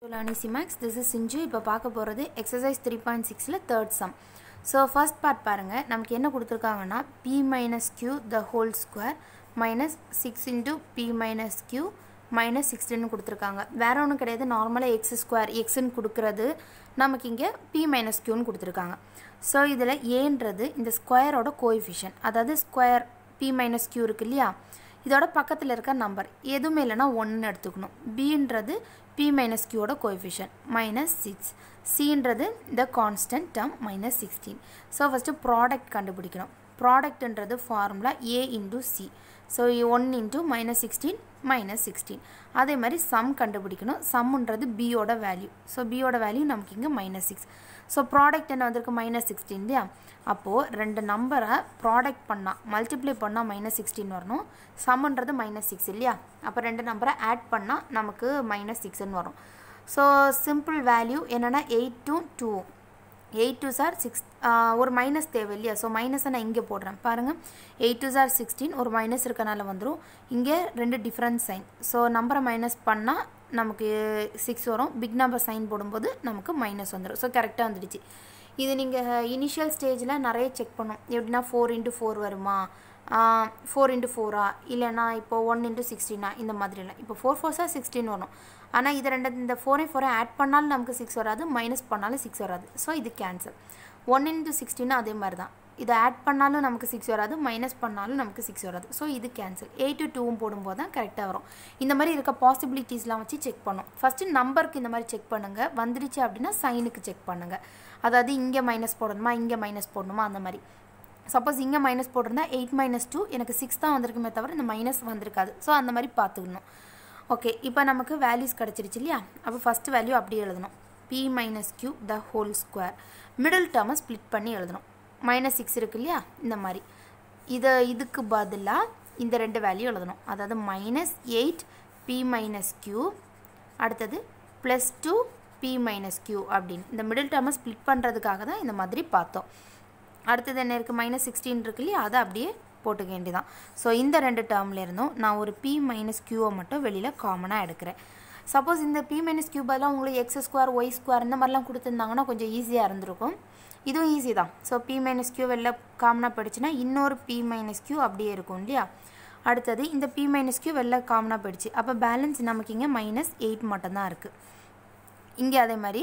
லானிசி maths this is Chinchu இப்போ பார்க்க போகிறது எக்ஸசைஸ் த்ரீ பாயிண்ட் சிக்ஸில் third sum so first part பாருங்கள் நமக்கு என்ன கொடுத்துருக்காங்கன்னா B minus Q the whole square minus six into B minus Q minus சிக்ஸ்டின்னு கொடுத்துருக்காங்க வேற ஒன்றும் கிடையாது நார்மலாக எக்ஸ் ஸ்கொயர் எக்ஸ்ன்னு கொடுக்குறது நமக்கு இங்கே பி மைனஸ் கியூன்னு கொடுத்துருக்காங்க ஸோ இதில் ஏன்றது இந்த ஸ்கொயரோட கோஎஃபிஷியன் அதாவது ஸ்கொயர் பி மைனஸ் கியூ இருக்கு இல்லையா இதோட பக்கத்தில் இருக்க நம்பர் எதுவுமே இல்லைனா ஒன்று எடுத்துக்கணும் பின்றது பி மைனஸ் கியூவோட கோஎஃபிஷியன் மைனஸ் சிக்ஸ் சின்றது இந்த constant term minus sixteen so first product கண்டுபிடிக்கணும் ப்ராடக்ட்ன்றது formula A into C so one into minus sixteen minus sixteen அதே மாதிரி சம் கண்டுபிடிக்கணும் சம்ன்றது பியோட வேல்யூ ஸோ பியோட வேல்யூ நமக்கு இங்கே மைனஸ் சிக்ஸ் ஸோ ப்ராடக்ட் என்ன வந்திருக்கு மைனஸ் சிக்ஸ்டீன் இல்லையா அப்போது ரெண்டு நம்பரை ப்ராடக்ட் பண்ணால் மல்டிப்ளை பண்ணால் மைனஸ் சிக்ஸ்டீன் வரணும் சம்ன்றது மைனஸ் சிக்ஸ் இல்லையா அப்போ ரெண்டு நம்பரை ஆட் பண்ணால் நமக்கு மைனஸ் சிக்ஸ்ன்னு வரும் ஸோ சிம்பிள் வேல்யூ என்னென்னா eight two two eight two are six ஒரு மைனஸ் தேவை இல்லையா ஸோ மைனஸை நான் இங்கே போடுறேன் பாருங்கள் எயிட் டூ சார் சிக்ஸ்டீன் ஒரு மைனஸ் இருக்கனால வந்துடும் இங்கே ரெண்டு டிஃப்ரெண்ட் சைன் ஸோ நம்பரை மைனஸ் பண்ணால் நமக்கு சிக்ஸ் வரும் பிக் நம்பர் சைன் போடும்போது நமக்கு மைனஸ் வந்துடும் ஸோ கரெக்டாக வந்துடுச்சு இது நீங்கள் இனிஷியல் ஸ்டேஜில் நிறைய செக் பண்ணும் எப்படின்னா ஃபோர் இன்ட்டு ஃபோர் வருமா ஃபோர் இன்ட்டு ஃபோரா இல்லைனா இப்போ ஒன் இன்ட்டு சிக்ஸ்டீனா இந்த மாதிரிலாம் இப்போ ஃபோர் ஃபோர்ஸாக சிக்ஸ்டீன் வரும் ஆனால் இது ரெண்டு இந்த ஃபோரே ஃபோரை ஆட் பண்ணாலும் நமக்கு சிக்ஸ் வராது மைனஸ் பண்ணாலும் சிக்ஸ் வராது ஸோ இது கேன்சல் ஒன் இன்ட்டு சிக்ஸ்டீனும் அதே மாதிரி தான் இதை ஆட் பண்ணாலும் நமக்கு சிக்ஸ் வராது மைனஸ் பண்ணாலும் நமக்கு சிக்ஸ் வராது ஸோ இது கேன்சல் எயிட் டு டூவும் போடும்போது தான் கரெக்டாக வரும் இந்த மாதிரி இருக்க பாசிபிலிட்டிஸ்லாம் வச்சு செக் பண்ணும் ஃபஸ்ட்டு நம்பருக்கு இந்த மாதிரி செக் பண்ணுங்கள் வந்துடுச்சு அப்படின்னா சைனுக்கு செக் பண்ணுங்கள் அதாவது இங்கே மைனஸ் போடணுமா இங்கே மைனஸ் போடணுமா அந்த மாதிரி சப்போஸ் இங்கே மைனஸ் போட்டிருந்தா எயிட் மைனஸ் டூ எனக்கு சிக்ஸ் தான் வந்திருக்குமே தவிர இந்த மைனஸ் வந்திருக்காது ஸோ அந்த மாதிரி பார்த்துக்கணும் ஓகே இப்போ நமக்கு வேல்யூஸ் கிடச்சிருச்சு இல்லையா அப்போ ஃபஸ்ட்டு வேல்யூ அப்படியே எழுதணும் B minus Q the whole square middle டேர்மை ஸ்ப்ளிட் பண்ணி எழுதணும் மைனஸ் சிக்ஸ் இருக்கு இல்லையா இந்த மாதிரி இதை இதுக்கு பதிலாக இந்த ரெண்டு வேல்யூ எழுதணும் அதாவது minus eight B minus Q அடுத்தது plus two B minus Q அப்படின்னு இந்த மிடில் டேர்மை ஸ்ப்ளிட் பண்ணுறதுக்காக தான் இந்த மாதிரி பார்த்தோம் அடுத்தது என்ன இருக்குது மைனஸ் சிக்ஸ்டீன் இருக்கு இல்லையா அதை அப்படியே போட்டுக்க வேண்டியதான் ஸோ இந்த ரெண்டு டேர்மில் இருந்தும் நான் ஒரு பி மைனஸ் கியூவை மட்டும் வெளியில் காமனாக எடுக்கிறேன் சப்போஸ் இந்த பி மைனஸ் கியூ பதிலாக உங்களுக்கு எக்ஸ் ஸ்கொயர் ஒய் ஸ்கொயர் இந்த மாதிரிலாம் கொடுத்துருந்தாங்கன்னா கொஞ்சம் ஈஸியாக இருந்திருக்கும் இதுவும் ஈஸி தான் ஸோ பி மைனஸ் கியூ வெளில காமனாக போயிடுச்சுன்னா இன்னொரு பி மைனஸ் கியூ அப்படியே இருக்கும் இல்லையா அடுத்தது இந்த பி மைனஸ் கியூ வெளில காமனாக போயிடுச்சு அப்போ பேலன்ஸ் நமக்கு இங்கே மைனஸ் எயிட் மட்டும்தான் இருக்குது இங்கே அதே மாதிரி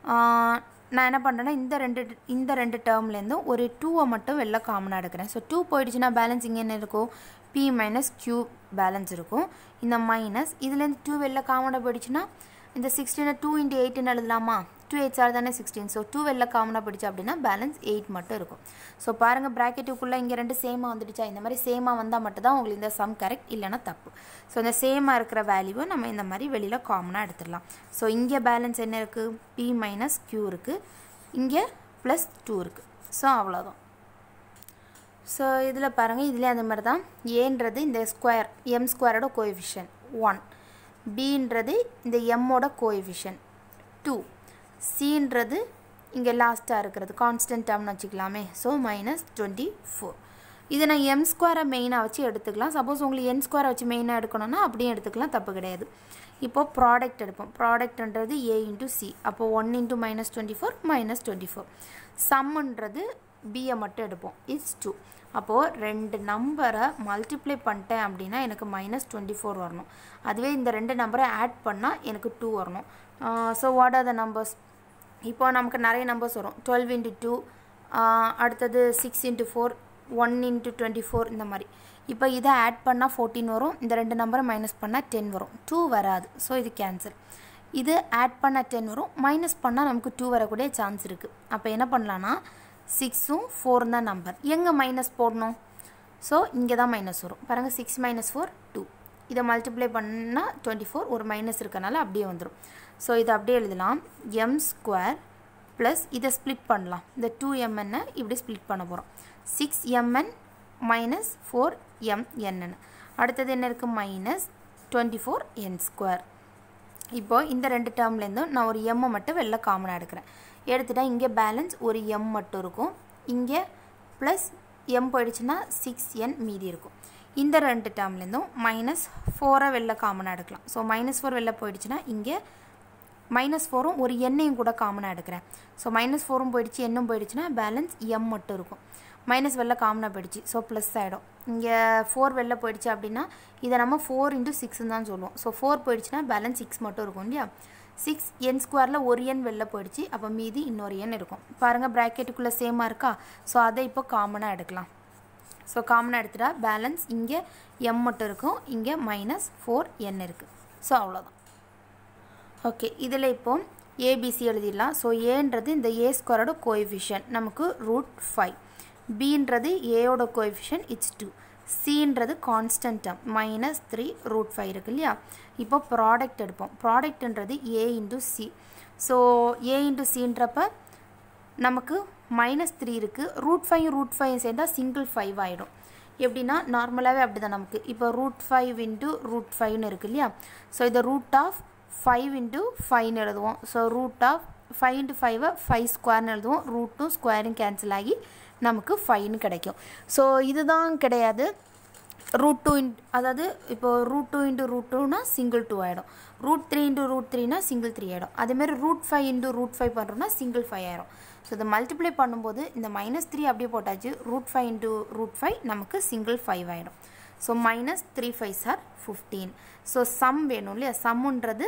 நான் என்ன பண்ணுறேன்னா இந்த ரெண்டு இந்த ரெண்டு டேர்ம்லேருந்தும் ஒரு டூவை மட்டும் வெளில காமனாக எடுக்கிறேன் ஸோ டூ போயிடுச்சுன்னா பேலன்ஸ் இங்கே என்ன இருக்கும் பி மைனஸ் கியூ பேலன்ஸ் இருக்கும் இந்த மைனஸ் இதுலேருந்து டூ வெளில காமனாக போயிடுச்சுன்னா இந்த சிக்ஸ்டீனை டூ இன்ட்டு எயிட்டுன்னு எழுதலாமா டூ எயிட் சார் தானே சிக்ஸ்டீன் ஸோ டூ வெளில காமனாக போயிடுச்சு அப்படின்னா பேலன்ஸ் எயிட் மட்டும் இருக்கும் ஸோ பாருங்கள் ப்ராக்கெட்டுக்குள்ளே இங்கே ரெண்டு சேமாக வந்துடுச்சா இந்த மாதிரி சேமாக வந்தால் மட்டும் தான் உங்களுக்கு இந்த சம் கரெக்ட் இல்லைனா தப்பு ஸோ இந்த சேமாக இருக்கிற வேல்யூவை நம்ம இந்த மாதிரி வெளியில் காமனாக எடுத்துடலாம் ஸோ இங்கே பேலன்ஸ் என்ன இருக்குது பி மைனஸ் கியூ இருக்குது இங்கே ப்ளஸ் டூ இருக்குது ஸோ அவ்வளோதான் ஸோ இதில் பாருங்கள் இதுலேயே அந்த மாதிரி தான் ஏன்றது இந்த ஸ்கொயர் எம் ஸ்கொயரோட கோஎஃபிஷியன் ஒன் பின்றது இந்த எம்மோட கோஎஃபிஷியன் டூ சின்றது இங்கே லாஸ்ட்டாக இருக்கிறது கான்ஸ்டன்ட் டேர்ம்னு வச்சுக்கலாமே ஸோ மைனஸ் டுவெண்ட்டி ஃபோர் இதை நான் எம் ஸ்கொயரை மெயினாக வச்சு எடுத்துக்கலாம் சப்போஸ் உங்களுக்கு என் ஸ்கொயரை வச்சு மெயினாக எடுக்கணும்னா அப்படியும் எடுத்துக்கலாம் தப்பு கிடையாது இப்போது ப்ராடக்ட் எடுப்போம் ப்ராடக்ட்ன்றது ஏ இன்ட்டு சி அப்போது one into minus twenty four minus twenty four சம்முன்றது பியை மட்டும் எடுப்போம் இட்ஸ் டூ அப்போது ரெண்டு நம்பரை மல்டிப்ளை பண்ணிட்டேன் அப்படின்னா எனக்கு மைனஸ் டுவெண்ட்டி ஃபோர் வரணும் அதுவே இந்த ரெண்டு நம்பரை ஆட் பண்ணால் எனக்கு டூ வரணும் so what are the numbers இப்போ நமக்கு நிறைய நம்பர்ஸ் வரும் டுவெல் இன்ட்டு டூ அடுத்தது six into four one into twenty four இந்த மாதிரி இப்போ இதை ஆட் பண்ணால் ஃபோர்டீன் வரும் இந்த ரெண்டு நம்பரை மைனஸ் பண்ணால் டென் வரும் டூ வராது ஸோ இது கேன்சல் இது ஆட் பண்ணால் டென் வரும் மைனஸ் பண்ணால் நமக்கு டூ வரக்கூடிய சான்ஸ் இருக்குது அப்போ என்ன பண்ணலான்னா சிக்ஸும் ஃபோரும் தான் நம்பர் எங்கே மைனஸ் போடணும் ஸோ இங்கே தான் மைனஸ் வரும் பாருங்கள் சிக்ஸ் மைனஸ் ஃபோர் டூ இதை மல்டிப்ளை பண்ணால் டுவெண்ட்டி ஃபோர் ஒரு மைனஸ் இருக்கனால அப்படியே வந்துடும் ஸோ இதை அப்படியே எழுதலாம் எம் ஸ்கொயர் ப்ளஸ் இதை ஸ்ப்ளிட் பண்ணலாம் இந்த டூ எம்என்னை இப்படி ஸ்ப்ளிட் பண்ண போகிறோம் சிக்ஸ் எம்என் மைனஸ் ஃபோர் எம்என்னு அடுத்தது என்ன இருக்குது minus twenty four N square இப்போது இந்த ரெண்டு டேர்ம்லேருந்தும் நான் ஒரு எம்மை மட்டும் வெளில காமனாக எடுக்கிறேன் எடுத்துட்டால் இங்கே பேலன்ஸ் ஒரு எம் மட்டும் இருக்கும் இங்கே ப்ளஸ் எம் போயிடுச்சுன்னா சிக்ஸ் என் மீதி இருக்கும் இந்த ரெண்டு டேர்ம்லேருந்தும் மைனஸ் ஃபோரை வெளில காமனாக எடுக்கலாம் ஸோ மைனஸ் ஃபோர் வெளில போயிடுச்சுன்னா இங்கே மைனஸ் ஃபோரும் ஒரு எண்ணையும் கூட காமனாக எடுக்கிறேன் ஸோ மைனஸ் ஃபோரும் போயிடுச்சு எண்ணும் போயிடுச்சுன்னா பேலன்ஸ் எம் மட்டும் இருக்கும் மைனஸ் வெளில காமனாக போயிடுச்சு ஸோ ப்ளஸ் ஆகிடும் இங்கே ஃபோர் வெளில போயிடுச்சு அப்படின்னா இதை நம்ம ஃபோர் இன்ட்டு சிக்ஸ்னு தான் சொல்லுவோம் ஸோ ஃபோர் போயிடுச்சுன்னா பேலன்ஸ் சிக்ஸ் மட்டும் இருக்கும் இல்லையா சிக்ஸ் என் ஸ்கொயரில் ஒரு எண் வெளில போயிடுச்சு அப்போ மீதி இன்னொரு எண் இருக்கும் பாருங்கள் ப்ராக்கெட்டுக்குள்ளே சேமாக இருக்கா ஸோ அதை இப்போ காமனாக எடுக்கலாம் ஸோ காமனாக எடுத்துட்டா பேலன்ஸ் இங்கே எம் மட்டும் இருக்கும் இங்கே மைனஸ் ஃபோர் என் இருக்குது ஸோ அவ்வளோதான் ஓகே இதில் இப்போ ஏபிசி எழுதிடலாம் ஸோ ஏன்றது இந்த ஏ ஸ்கொயரோட கோஎஃபிஷியன் நமக்கு ரூட் ஃபைவ் பின்றது ஏயோட கோஎஃபிஷியன் இட்ஸ் டூ சின்றது constant term minus three root five இருக்கு இல்லையா இப்போ ப்ராடக்ட் எடுப்போம் ப்ராடக்ட்ன்றது A into C so A into சின்றப்ப நமக்கு மைனஸ் த்ரீ இருக்குது ரூட் ஃபைவ் ரூட் ஃபைவ் சேர்ந்தால் சிங்கிள் ஃபைவ் ஆகிடும் எப்படின்னா நார்மலாகவே அப்படி தான் நமக்கு இப்போ ரூட் ஃபைவ் இன்ட்டு ரூட் ஃபைவ்னு இருக்குது இல்லையா ஸோ இதை ரூட் ஆஃப் ஃபைவ் இன்ட்டு ஃபைவ்னு எழுதுவோம் so root of five into ஃபைவை ஃபைவ் ஸ்கொயர்னு எழுதுவோம் ரூட்டும் ஸ்கொயரும் கேன்சல் ஆகி நமக்கு ஃபைவ்னு கிடைக்கும் ஸோ இதுதான் கிடையாது ரூட் டூ இன்ட் அதாவது இப்போ ரூட் டூ இன்ட்டு ரூட் டூனா சிங்கிள் டூ ஆகிடும் ரூட் த்ரீ இன்ட்டு ரூட் த்ரீனா சிங்கிள் த்ரீ ஆகிடும் அதேமாதிரி root five into root five பண்ணுறோம்னா சிங்கிள் ஃபைவ் ஆயிரும் ஸோ இதை மல்டிப்ளை பண்ணும்போது இந்த மைனஸ் த்ரீ அப்படியே போட்டாச்சு root five into root five நமக்கு சிங்கிள் ஃபைவ் ஆகிடும் so minus three five are fifteen so sum வேணும் இல்லையா சம்முன்றது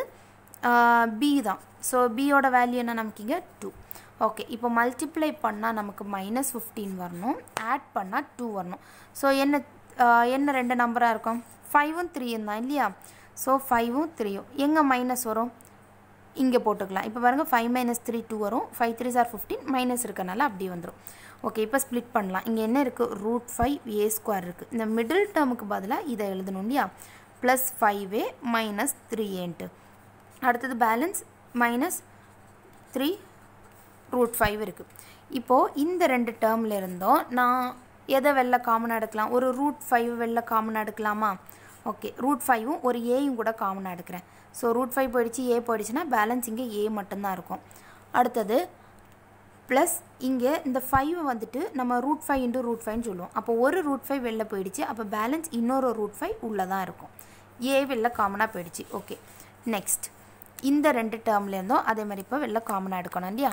பி தான் ஸோ பியோட வேல்யூ என்ன நமக்கு இங்கே டூ ஓகே இப்போ மல்டிப்ளை பண்ணால் நமக்கு மைனஸ் ஃபிஃப்டீன் வரணும் ஆட் பண்ணால் டூ வரணும் ஸோ என்ன என்ன ரெண்டு நம்பராக இருக்கும் ஃபைவும் த்ரீயும் தான் இல்லையா ஸோ ஃபைவும் த்ரீயும் எங்கே மைனஸ் வரும் இங்கே போட்டுக்கலாம் இப்போ பாருங்கள் ஃபைவ் மைனஸ் த்ரீ டூ வரும் five three are fifteen minus இருக்கனால அப்படி வந்துடும் ஓகே இப்போ ஸ்ப்ளிட் பண்ணலாம் இங்கே என்ன இருக்குது ரூட் ஃபைவ் ஏ ஸ்கொயர் இருக்குது இந்த மிடில் டேர்முக்கு பதிலாக இதை எழுதணும் இல்லையா plus five A minus three and அடுத்தது balance minus three root five இருக்குது இப்போது இந்த ரெண்டு டேர்மில் இருந்தோம் நான் எதை வெளில காமனாக எடுக்கலாம் ஒரு ரூட் ஃபைவ் வெளில காமனாக எடுக்கலாமா ஓகே ரூட் ஃபைவும் ஒரு ஏயும் கூட காமனாக எடுக்கிறேன் ஸோ ரூட் ஃபைவ் போயிடுச்சு ஏ போயிடுச்சுன்னா பேலன்ஸ் இங்கே ஏ மட்டும்தான் இருக்கும் அடுத்தது ப்ளஸ் இங்கே இந்த ஃபைவ் வந்துட்டு நம்ம ரூட் ஃபைவ் இன்ட்டு ரூட் ஃபைவ்னு சொல்லுவோம் அப்போ ஒரு ரூட் ஃபைவ் வெளில போயிடுச்சு அப்போ பேலன்ஸ் இன்னொரு ரூட் ஃபைவ் உள்ளே தான் இருக்கும் ஏ வெளில காமனாக போயிடுச்சு ஓகே நெக்ஸ்ட் இந்த ரெண்டு டேர்ம்லேருந்தும் அதே மாதிரி இப்போ வெளில காமனாக எடுக்கணும் இல்லையா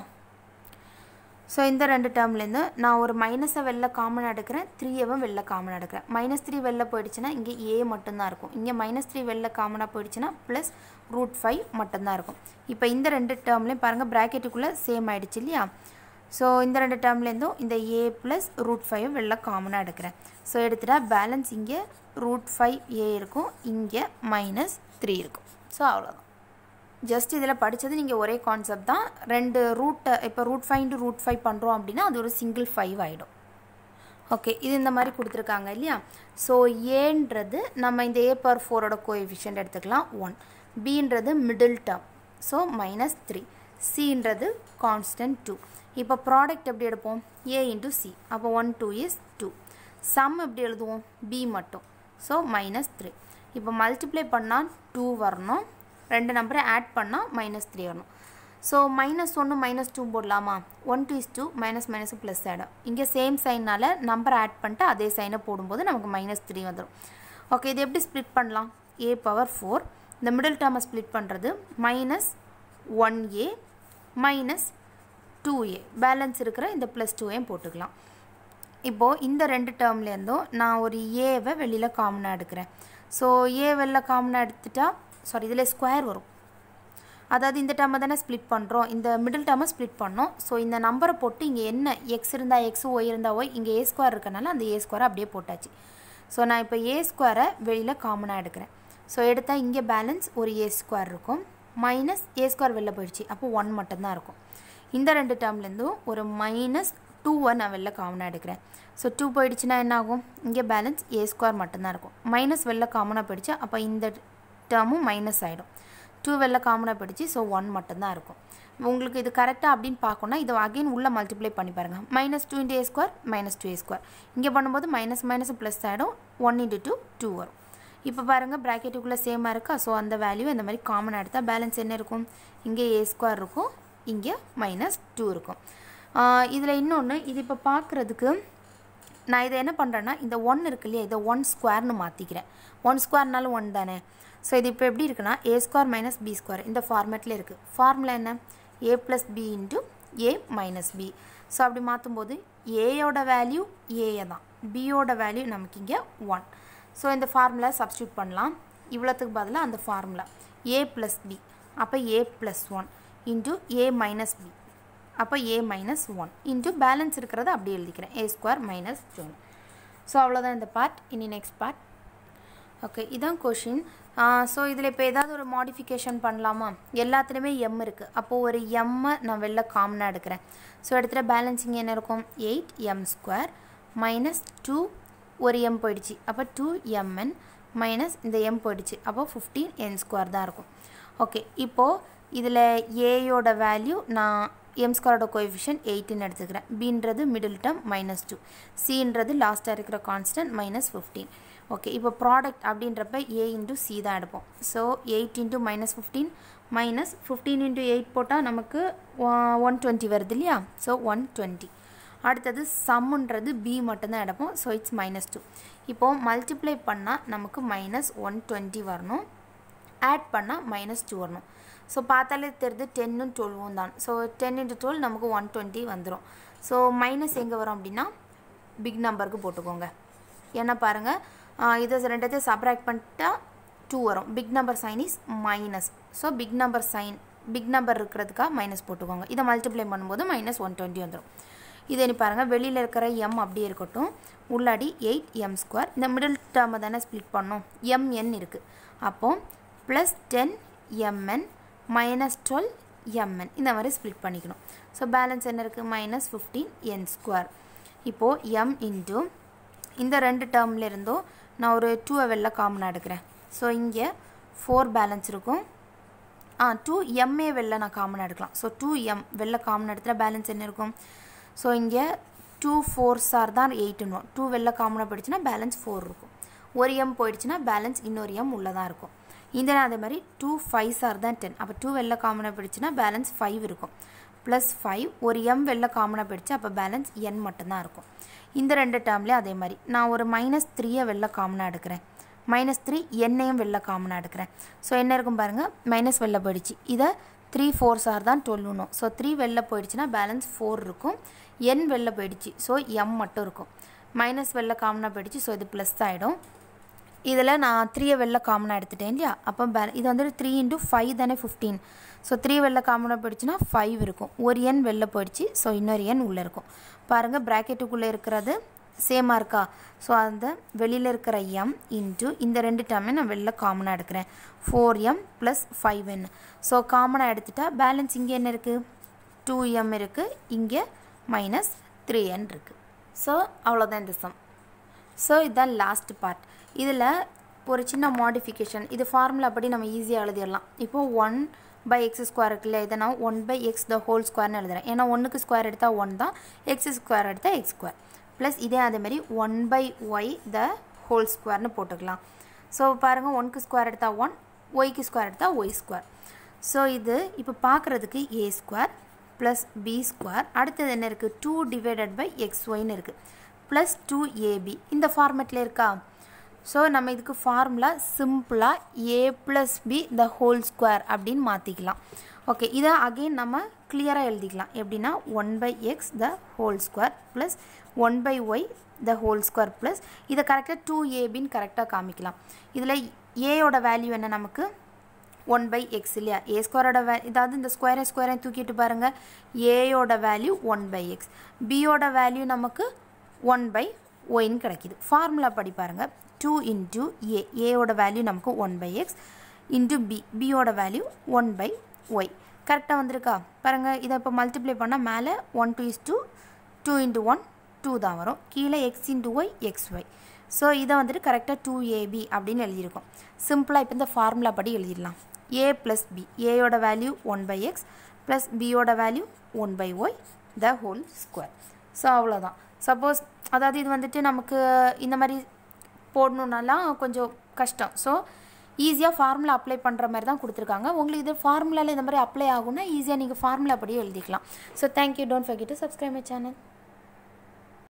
ஸோ இந்த ரெண்டு டேர்ம்லேருந்து நான் ஒரு மைனஸை வெளில காமன் எடுக்கிறேன் த்ரீயவும் வெளில காமன் எடுக்கிறேன் மைனஸ் த்ரீ வெளில போயிடுச்சுன்னா இங்கே ஏ மட்டும்தான் இருக்கும் இங்கே மைனஸ் த்ரீ வெளில காமனாக போயிடுச்சுன்னா ப்ளஸ் ரூட் ஃபைவ் மட்டும்தான் இருக்கும் இப்போ இந்த ரெண்டு டேர்ம்லேயும் பாருங்கள் ப்ராக்கெட்டுக்குள்ளே சேம் ஆகிடுச்சு இல்லையா ஸோ இந்த ரெண்டு டேர்ம்லேருந்தும் இந்த ஏ ப்ளஸ் ரூட் ஃபைவ் வெளில காமனாக எடுக்கிறேன் ஸோ எடுத்துட்டா பேலன்ஸ் இங்கே ரூட் ஃபைவ் ஏ இருக்கும் இங்கே மைனஸ் த்ரீ இருக்கும் ஸோ அவ்வளோதான் ஜஸ்ட் இதில் படித்தது நீங்கள் ஒரே கான்செப்ட் தான் ரெண்டு ரூட்டை இப்போ root five into root five பண்ணுறோம் அப்படின்னா அது ஒரு சிங்கிள் ஃபைவ் ஆகிடும் ஓகே இது இந்த மாதிரி கொடுத்துருக்காங்க இல்லையா ஸோ ஏன்றது நம்ம இந்த ஏ பவர் ஃபோரோட கோஎஃபிஷியன்ட் எடுத்துக்கலாம் ஒன் பின்றது middle term so minus three சின்றது கான்ஸ்டன்ட் டூ இப்போ ப்ராடக்ட் எப்படி எடுப்போம் ஏ இன்ட்டு சி அப்போ one two is two sum எப்படி எழுதுவோம் பி மட்டும் ஸோ மைனஸ் த்ரீ இப்போ மல்டிப்ளை பண்ணால் டூ வரணும் ரெண்டு நம்பரை ஆட் பண்ணால் மைனஸ் த்ரீ வரணும் ஸோ மைனஸ் ஒன்று மைனஸ் டூ போடலாமா one two is two minus minus plus ஆகிடும் இங்கே சேம் சைனால் நம்பரை ஆட் பண்ணிட்டு அதே சைனை போடும்போது நமக்கு மைனஸ் த்ரீ வந்துடும் ஓகே இது எப்படி ஸ்ப்ளிட் பண்ணலாம் ஏ பவர் ஃபோர் இந்த மிடில் டேர்மை ஸ்ப்ளிட் பண்ணுறது minus one A minus two A balance இருக்கிற இந்த ப்ளஸ் டூவையும் போட்டுக்கலாம் இப்போது இந்த ரெண்டு டேர்ம்லேருந்தும் நான் ஒரு ஏவை வெளியில் காமனாக எடுக்கிறேன் ஸோ ஏ வெளில காமனாக எடுத்துட்டா சாரி இதில் ஸ்கொயர் வரும் அதாவது இந்த டேர்மை தானே ஸ்ப்ளிட் பண்ணுறோம் இந்த மிடில் டேர்மை ஸ்ப்ளிட் பண்ணோம் ஸோ இந்த நம்பரை போட்டு இங்கே என்ன எக்ஸ் இருந்தால் எக்ஸ் ஒய் இருந்தால் ஒய் இங்கே ஏ ஸ்கொயர் இருக்கனால அந்த ஏ ஸ்கொயரை அப்படியே போட்டாச்சு ஸோ நான் இப்போ ஏ ஸ்கொயரை வெளியில் காமனாக எடுக்கிறேன் ஸோ எடுத்தால் இங்கே பேலன்ஸ் ஒரு ஏ ஸ்கொயர் இருக்கும் மைனஸ் ஏ ஸ்கொயர் வெளில போயிடுச்சு அப்போ ஒன் மட்டும்தான் இருக்கும் இந்த ரெண்டு டேர்ம்லேருந்தும் ஒரு மைனஸ் டூவை நான் வெளில காமனாக எடுக்கிறேன் ஸோ டூ போயிடுச்சுன்னா என்ன ஆகும் இங்கே பேலன்ஸ் ஏ ஸ்கொயர் மட்டும்தான் இருக்கும் மைனஸ் வெளில காமனாக போயிடுச்சு அப்போ இந்த டேர்மும் மைனஸ் ஆகிடும் டூ வெளில காமனாக போயிடுச்சு ஸோ ஒன் மட்டும்தான் இருக்கும் உங்களுக்கு இது கரெக்டாக அப்படின்னு பார்க்கணும்னா இதை அகைன் உள்ளே மல்டிப்ளை பண்ணி பாருங்கள் minus two into A square minus two A square இங்கே பண்ணும்போது மைனஸ் மைனஸ் ப்ளஸ் ஆகிடும் ஒன் இன்ட்டு டூ டூ வரும் இப்போ பாருங்கள் ப்ராக்கெட்டுக்குள்ளே சேமாக இருக்கா ஸோ அந்த வேல்யூ இந்த மாதிரி காமனாக எடுத்தால் பேலன்ஸ் என்ன இருக்கும் இங்கே ஏ ஸ்கொயர் இருக்கும் இங்கே மைனஸ் டூ இருக்கும் இதில் இன்னொன்று இது இப்போ பார்க்குறதுக்கு நான் இதை என்ன பண்ணுறேன்னா இந்த ஒன் இருக்கு இல்லையா இதை ஒன் ஸ்கொயர்னு மாற்றிக்கிறேன் ஒன் ஸ்கொயர்னாலும் ஒன் தானே ஸோ இது இப்போ எப்படி இருக்குன்னா A square minus B square இந்த ஃபார்மேட்டில் இருக்குது ஃபார்முலா என்ன A plus B into A minus B so அப்படி மாற்றும்போது ஏயோட வேல்யூ ஏயை தான் பியோட வேல்யூ நமக்கு இங்கே ஒன் ஸோ இந்த ஃபார்முலா சப்ஸ்டியூட் பண்ணலாம் இவ்வளோத்துக்கு பதிலாக அந்த ஃபார்முலா ஏ ப்ளஸ் பி அப்போ A plus one into A minus B அப்போ A minus one into balance இருக்கிறத அப்படியே எழுதிக்கிறேன் A square minus one so அவ்வளோதான் இந்த பார்ட் இனி நெக்ஸ்ட் பார்ட் ஓகே இதான் கொஷின் ஸோ இதில் இப்போ ஏதாவது ஒரு மாடிஃபிகேஷன் பண்ணலாமா எல்லாத்துலேயுமே எம் இருக்குது அப்போது ஒரு எம்மை நான் வெளில காமனாக எடுக்கிறேன் ஸோ எடுத்துகிட்ட பேலன்சிங் என்ன இருக்கும் eight M square minus two ஒரு எம் போயிடுச்சு அப்போ டூ எம்என் மைனஸ் இந்த எம் போயிடுச்சு அப்போ ஃபிஃப்டீன் என் ஸ்கொயர் தான் இருக்கும் ஓகே இப்போது இதில் ஏயோட வேல்யூ நான் எம் ஸ்கொயரோட கோஎஃபிஷியன் எயிட்டுன்னு எடுத்துக்கிறேன் பின்றது மிடில் டேர்ம் மைனஸ் டூ சின்றது லாஸ்ட்டாக இருக்கிற கான்ஸ்டன்ட் மைனஸ் ஃபிஃப்டீன் ஓகே இப்போ ப்ராடக்ட் அப்படின்றப்ப ஏ இன்ட்டு சி தான் எடுப்போம் so eight into minus fifteen minus fifteen into eight போட்டால் நமக்கு ஒன் டுவெண்ட்டி வருது இல்லையா ஸோ ஒன் டுவெண்ட்டி அடுத்தது சம்முன்றது பி மட்டும்தான் எடுப்போம் ஸோ இட்ஸ் மைனஸ் டூ இப்போது மல்டிப்ளை பண்ணால் நமக்கு மைனஸ் ஒன் டுவெண்ட்டி வரணும் ஆட் பண்ணால் மைனஸ் டூ வரணும் ஸோ பார்த்தாலே தெரியுது டென்னும் டுவெல்வும் தான் ஸோ டென் இன்ட்டு டுவெல் நமக்கு ஒன் டுவெண்ட்டி வந்துடும் ஸோ மைனஸ் எங்கே வரும் அப்படின்னா பிக் நம்பருக்கு போட்டுக்கோங்க ஏன்னா பாருங்கள் இதை ரெண்டத்தையும் சப்ராக்ட் பண்ணிட்டா டூ வரும் big number sign is minus so big number sign big number இருக்கிறதுக்காக மைனஸ் போட்டுக்கோங்க இதை மல்டிப்ளை பண்ணும்போது மைனஸ் ஒன் டுவெண்ட்டி வந்துடும் இது நீ பாருங்கள் வெளியில் இருக்கிற எம் அப்படியே இருக்கட்டும் உள்ளாடி எயிட் எம் ஸ்கொயர் இந்த மிடில் டேர்மை தானே ஸ்ப்ளிட் பண்ணோம் எம்என் இருக்குது அப்போது plus ten M N minus twelve M N இந்த மாதிரி ஸ்ப்ளிட் பண்ணிக்கணும் ஸோ பேலன்ஸ் என்ன இருக்குது மைனஸ் ஃபிஃப்டீன் என் ஸ்கொயர் இப்போது எம் இன்ட்டு இந்த ரெண்டு டேர்மில் இருந்தும் நான் ஒரு டூவை வெளில காமனாக எடுக்கிறேன் ஸோ இங்கே ஃபோர் பேலன்ஸ் இருக்கும் ஆ டூ எம்ஏ வெளில நான் காமனாக எடுக்கலாம் ஸோ டூ எம் வெளில காமன் எடுத்துகிற பேலன்ஸ் என்ன இருக்கும் ஸோ இங்கே டூ ஃபோர் சார் தான் எயிட்டுன்னு டூ வெளில காமனாக போயிடுச்சுன்னா பேலன்ஸ் ஃபோர் இருக்கும் ஒரு எம் போயிடுச்சுன்னா பேலன்ஸ் இன்னொரு எம் உள்ளே தான் இருக்கும் இந்த அதே மாதிரி டூ ஃபைவ் சார் தான் டென் அப்போ டூ வெளில காமனாக போயிடுச்சுன்னா பேலன்ஸ் ஃபைவ் இருக்கும் ப்ளஸ் ஃபைவ் ஒரு எம் வெளில காமனாக போயிடுச்சு அப்போ பேலன்ஸ் என் மட்டும்தான் இருக்கும் இந்த ரெண்டு டேர்ம்லேயும் அதே மாதிரி நான் ஒரு மைனஸ் த்ரீயை வெளில காமனாக எடுக்கிறேன் மைனஸ் த்ரீ என்னையும் வெளில காமனாக எடுக்கிறேன் ஸோ என்ன இருக்கும் பாருங்கள் மைனஸ் வெளில போயிடுச்சு இதை த்ரீ ஃபோர் சார் தான் டுவெல்னும் ஸோ த்ரீ வெளில போயிடுச்சுன்னா பேலன்ஸ் ஃபோர் இருக்கும் என் வெளில போயிடுச்சு ஸோ எம் மட்டும் இருக்கும் மைனஸ் வெளில காமனாக போயிடுச்சு ஸோ இது ப்ளஸ் ஆகிடும் இதில் நான் த்ரீயை வெளில காமனாக எடுத்துட்டேன் இல்லையா அப்போ பே இது வந்துட்டு த்ரீ இன்ட்டு ஃபைவ் தானே ஃபிஃப்டீன் ஸோ த்ரீ வெளில காமனாக போயிடுச்சுன்னா ஃபைவ் இருக்கும் ஒரு எண் வெளில போயிடுச்சு ஸோ இன்னொரு எண் உள்ளே இருக்கும் பாருங்கள் ப்ராக்கெட்டுக்குள்ளே இருக்கிறது சேமாக இருக்கா ஸோ அந்த வெளியில் இருக்கிற எம் இன்ட்டு இந்த ரெண்டு டேர்மே நான் வெளில காமனாக எடுக்கிறேன் four M plus five N so காமனாக எடுத்துட்டா பேலன்ஸ் இங்கே என்ன இருக்குது டூ எம் இருக்குது இங்கே மைனஸ் த்ரீ என் இருக்குது ஸோ அவ்வளோதான் இந்த சம் ஸோ இதுதான் லாஸ்ட் பார்ட் இதில் ஒரு சின்ன மாடிஃபிகேஷன் இது ஃபார்முலா படி நம்ம ஈஸியாக எழுதிடலாம் இப்போது ஒன் பை எக்ஸ் ஸ்கொயர் இருக்குல்ல இதை நான் one by x the whole ஸ்கொயர்னு எழுதுறேன் ஏன்னா ஒன்றுக்கு ஸ்கொயர் எடுத்தால் ஒன் தான் எக்ஸ் ஸ்கொயர் எடுத்தால் எக்ஸ் ஸ்கொயர் ப்ளஸ் இதே அதேமாதிரி one by y the whole ஸ்கொயர்னு போட்டுக்கலாம் ஸோ பாருங்கள் ஒன்க்கு ஸ்கொயர் எடுத்தால் ஒன் ஒய்க்கு ஸ்கொயர் எடுத்தால் ஒய் ஸ்கொயர் ஸோ இது இப்போ பார்க்குறதுக்கு a square plus b square அடுத்தது என்ன இருக்குது டூ டிவைடட் பை எக்ஸ் ஒய்னு இருக்குது ப்ளஸ் டூ ஏபி இந்த ஃபார்மேட்டில் இருக்கா ஸோ நம்ம இதுக்கு ஃபார்முலா சிம்பிளாக a plus b the whole square அப்படின்னு மாற்றிக்கலாம் ஓகே இதை அகெயின் நம்ம கிளியராக எழுதிக்கலாம் எப்படின்னா one by x the whole square plus one by y the whole square plus இதை கரெக்டாக டூ ஏபின்னு கரெக்டாக காமிக்கலாம் இதில் ஏயோட வேல்யூ என்ன நமக்கு ஒன் பை எக்ஸ் இல்லையா ஏ ஸ்கொயரோட வே இதாவது இந்த ஸ்கொயரை ஸ்கொயரை தூக்கிட்டு பாருங்கள் ஏயோட வேல்யூ ஒன் பை எக்ஸ் பியோட வேல்யூ நமக்கு ஒன் பை ஒயின்னு கிடைக்கிது ஃபார்முலா படி பாருங்கள் டூ இன்ட்டு ஏ ஏயோட வேல்யூ நமக்கு one by x into b பியோட வேல்யூ ஒன் பை ஒய் கரெக்டாக வந்திருக்கா பாருங்கள் இதை இப்போ மல்டிப்ளை பண்ணால் மேலே one two is two two into one two தான் வரும் கீழே x into y x y so இதை வந்துட்டு கரெக்டாக டூ ஏபி அப்படின்னு எழுதியிருக்கோம் சிம்பிளாக இப்போ இந்த ஃபார்முலா படி எழுதிடலாம் ஏ ப்ளஸ் பி ஏயோட value one by x plus பியோட value one by y the whole square so அவ்வளோதான் சப்போஸ் அதாவது இது வந்துட்டு நமக்கு இந்த மாதிரி போடணுன்னாலாம் கொஞ்சம் கஷ்டம் ஸோ ஈஸியாக ஃபார்முலா அப்ளை பண்ணுற மாதிரி தான் கொடுத்துருக்காங்க உங்களுக்கு இது ஃபார்முலாவில் இந்த மாதிரி அப்ளை ஆகும்னா ஈஸியாக நீங்கள் ஃபார்முலா படியே எழுதிக்கலாம் so thank you don't forget to subscribe my channel